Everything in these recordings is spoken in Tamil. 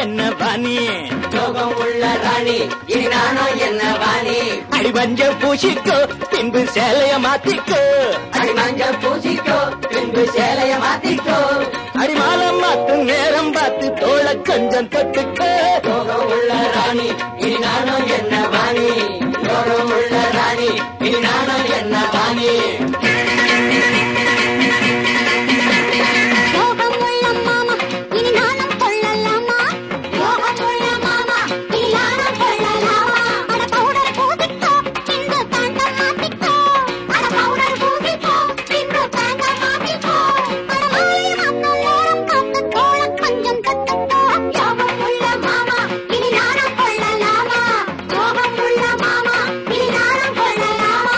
என்ன வாணி யோகம் உள்ள ராணி இனி நானும் என்ன வாணி அடிவஞ்ச பூசிக்கோ பின்பு சேலைய மாத்திக்கோ அடி மஞ்சள் பூசிக்கோ பின்பு சேலைய மாத்திக்கோ அடிமாலம் மாத்து நேரம் பார்த்து தோள கொஞ்சம் தொட்டுக்கோ யோகம் உள்ள ராணி இனி நானும் என்ன வாணி யோகம் உள்ள ராணி இனி நானும் என்ன வாணி யோகம் உள்ள மாமா இனி நானும் கொள்ளலாமா யோகம் உள்ள மாமா இனி நானும் கொள்ளலாமா அட பவுடர் பூசிக்கோ பின்பு பேண்ட மாத்திக்கோ அட பவுடர் பூசிக்கோ பின்பு பேண்ட மாத்திக்கோ அட மாலை வந்த நேரம் பார்த்து தோள கொஞ்சம் தட்டுக்கோ யோகம் உள்ள மாமா இனி நானும் கொள்ளலாமா யோகம் உள்ள மாமா இனி நானும் கொள்ளலாமா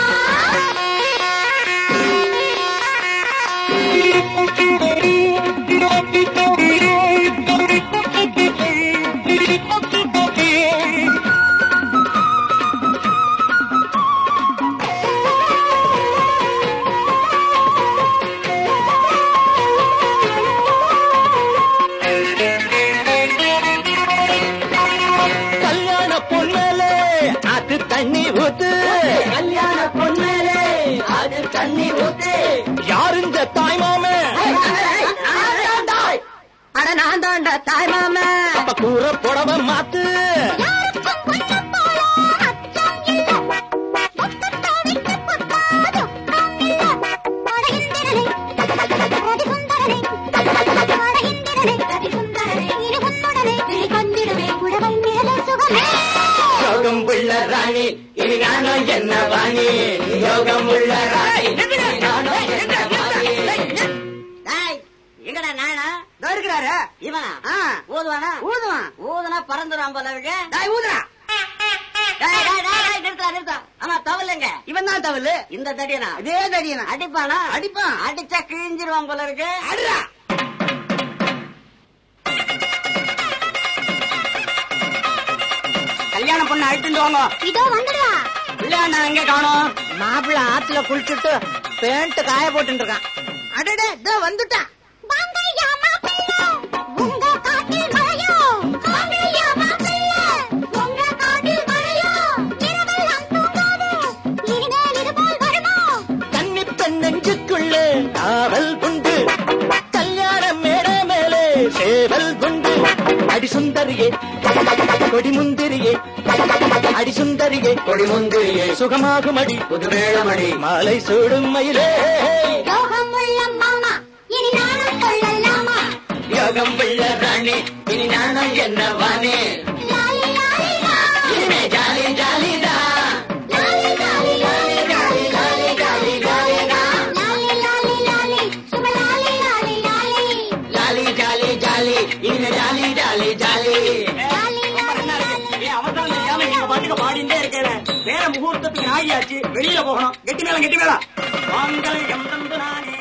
கல்யாண பொண்ணலே அது தண்ணி ஊத்து கல்யாண பொண்ணலே அது தண்ணி ஊத்து யாருங்க தாய் மாமே அட நான் தாண்டா தாய் மாமா அப்ப கூற புடவ மாத்து யாருக்கும் கொஞ்சம் போல அச்சம் இல்ல ஒத்தட்டா விட்டு பத்தாது இல்ல அட இந்திரனே அடி சுந்தரனே அட இந்திரனே அடி சுந்தரனே இரு உன்னுடனே விழி கொண்டிடுவே புடவை மேலே சுகமே யோகம் உள்ள ராணி இனி நானும் என்ன வாணி யோகம் உள்ள ராணி இனி நானும் என்ன வாணி எங்கடா நானா இதோ இருக்கிறாரு இவனா ஆ. ஊதுவானா ஊதுவான் ஊதுனா பறந்துடும் போல இருக்கு டேய் ஊதுறா டேய், டேய், டேய், டேய், நிறுத்தா நிறுத்தா ஆமா தவலைங்க இவன் தான் தவளு இந்த தடியனா இதே தடியனா அடிப்பானா அடிப்பான். அடிச்சா கிழிஞ்சிருவான் போல இருக்கு அடுறா கல்யாண பொண்ணு அழுத்துட்டு வாங்க இதோ வந்துடுவா இல்லையா எங்க காணோம் மாப்பிள்ள ஆத்துல குளிச்சுட்டு பேண்ட் காய போட்டு இருக்கான் அடடே இதோ வந்துட்டான் வாங்கய்யா மாப்பிள்ளை உங்க காட்டில் மழையோ வாங்கய்யா மாப்பிள்ளை உங்க காட்டில் மழையோ இரவெல்லாம் தூங்காது இனிமேல் இது போல் வருமோ கன்னி பெண் நெஞ்சுக்குள்ளே காவல் உண்டு கல்யாண மேட மேலே சேவல் உண்டு அடி சுந்தரியே கொடி முந்திரியே அடி சுந்தரியே கொடி முந்திரியே சுகமாகும் அடி புது வேளமணி மாலை சூடும் மயிலே யோகம் உள்ள மாமா இனி நானும் கொள்ளலாமா யோகம் உள்ள ராணி இனி நானும் என்ன வாணி லாலி லாலி லா இனிமே ஜாலி ஜாலி தான் லாலி லாலி லாலி லாலி லாலி லாலி லாலி லா லாலி லாலி லாலி சுப லாலி லாலி லாலி ஜாலி ஜாலி ஜாலி இனிமே ஜாலி ஜாலி ஜாலி லாலி லாலி லாலி ஏன் அவசரம் தெரியாம நீங்க பாட்டுக்கு பாடிட்டே இருக்கேன் வேற முகூர்த்தத்துக்கு ஆகியாச்சு வெளியில போகணும் கெட்டி மேல கெட்டி மேல வாங்கல் எம் தந்து நானே